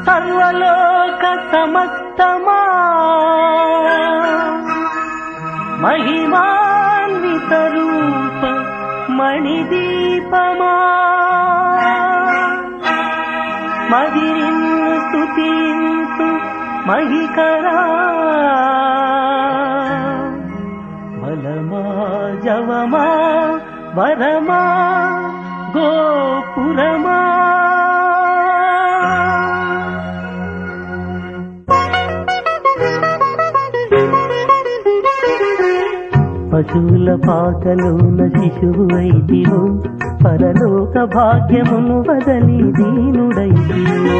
సర్వలోక సమస్తమా మహిమాన్విత రూప మణిదీపమా మదిరిన్ను స్తుతింతు మహికరా బలమా జవమా వరమా గోపురమా పశువుల పాకలోన శిశువు అయితివో పరలోక భాగ్యమును వదలి దీనుడైతివో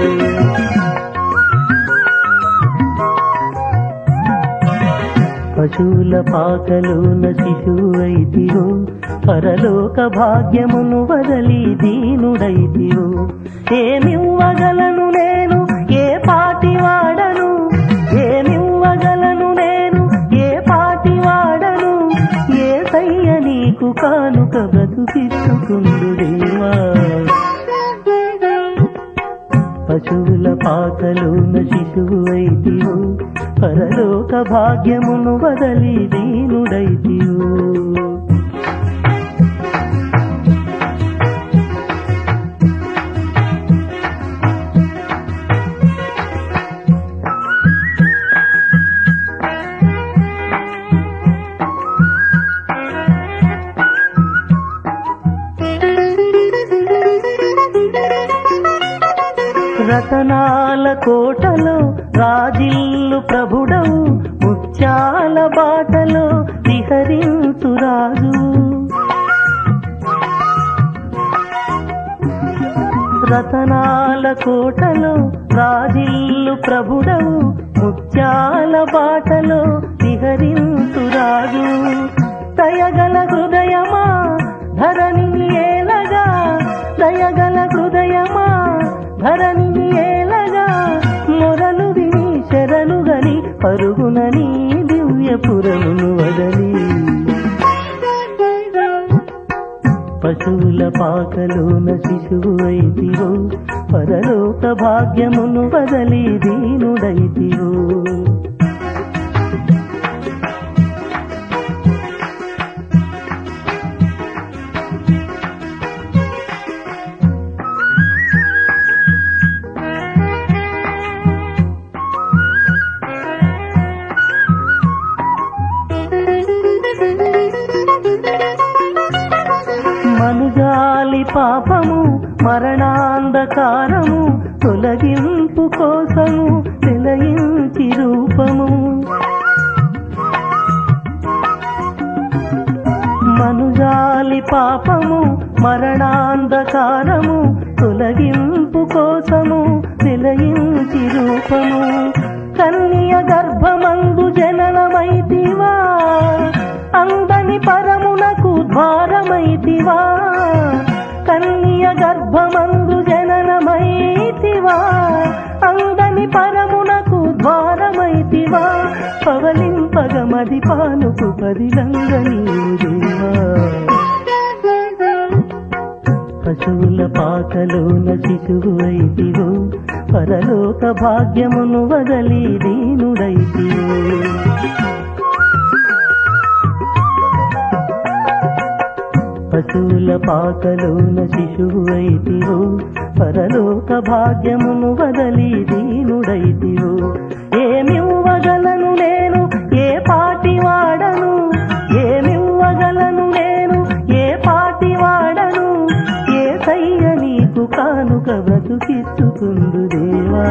పశువుల పాకలోన శిశువు అయితివో పరలోక భాగ్యమును వదలి దీనుడైతివో ఏమివ్వగలను నేను ఏ పాటి వాడను ఏమివ్వగలను నేను ఏ పాటి వాడను ఏ సయ్య నీకు కానుక బ్రతుకిచ్చుకుందు దేవా పశువుల పాకలోన శిశువు అయితివో పరలోక భాగ్యమును వదలి దీనుడైతివో రతనాల కోటలో రాజిల్లు ప్రభుడవు ముత్యాల బాటలో విహరించు రాజు రతనాల కోటలో రాజిల్లు ప్రభుడవు ముత్యాల బాటలో విహరించు రాజు దయగల హృదయమా ధరణిని ఏలగా దయగల హృదయమా ధరణిని ఏలగా మొరలు విని శరణు గని పరుగునని దివ్యపురమును వదలి పశువుల పాకలోన శిశువు అయితివో పరలోక భాగ్యమును వదలి దీనుడైతివో మనుజాలి పాపము మరణాంధకారము తొలగింపు కోసము నిలయించి రూపము మనుజాలి పాపము మరణాంధకారము తొలగింపు కోసము నిలయించి రూపము కన్య గర్భమందు జననమైతివా అందని పరమునకు ద్వారమైతివా కన్య గర్భమందు జననమైతివా అందని పరమునకు ద్వారమైతివా పవలింపగమది పానుకు పరిగంగ నీదేవా పశువుల పాకలోన శిశువు అయితివో పరలోక భాగ్యమును వదలి దీనుడైతివో పశువుల పాకలోన శిశువు అయితివో పరలోక భాగ్యమును వదలి దీనుడైతివో ఏమివ్వగలను నేను ఏ పాటి వాడను ఏమివ్వగలను నేను ఏ పాటి వాడను ఏ సయ్య నీకు కానుక బ్రతుకిచ్చుకుందు దేవా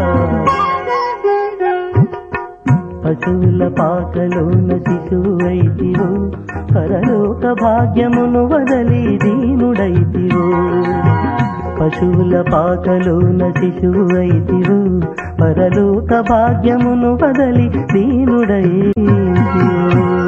పశువుల పాకలోన శిశువు అయితివో పరలోక భాగ్యమును వదలి దీనుడైతివో పశువుల పాకలోన శిశువు అయితివో పరలోక భాగ్యమును వదలి దీనుడైతివో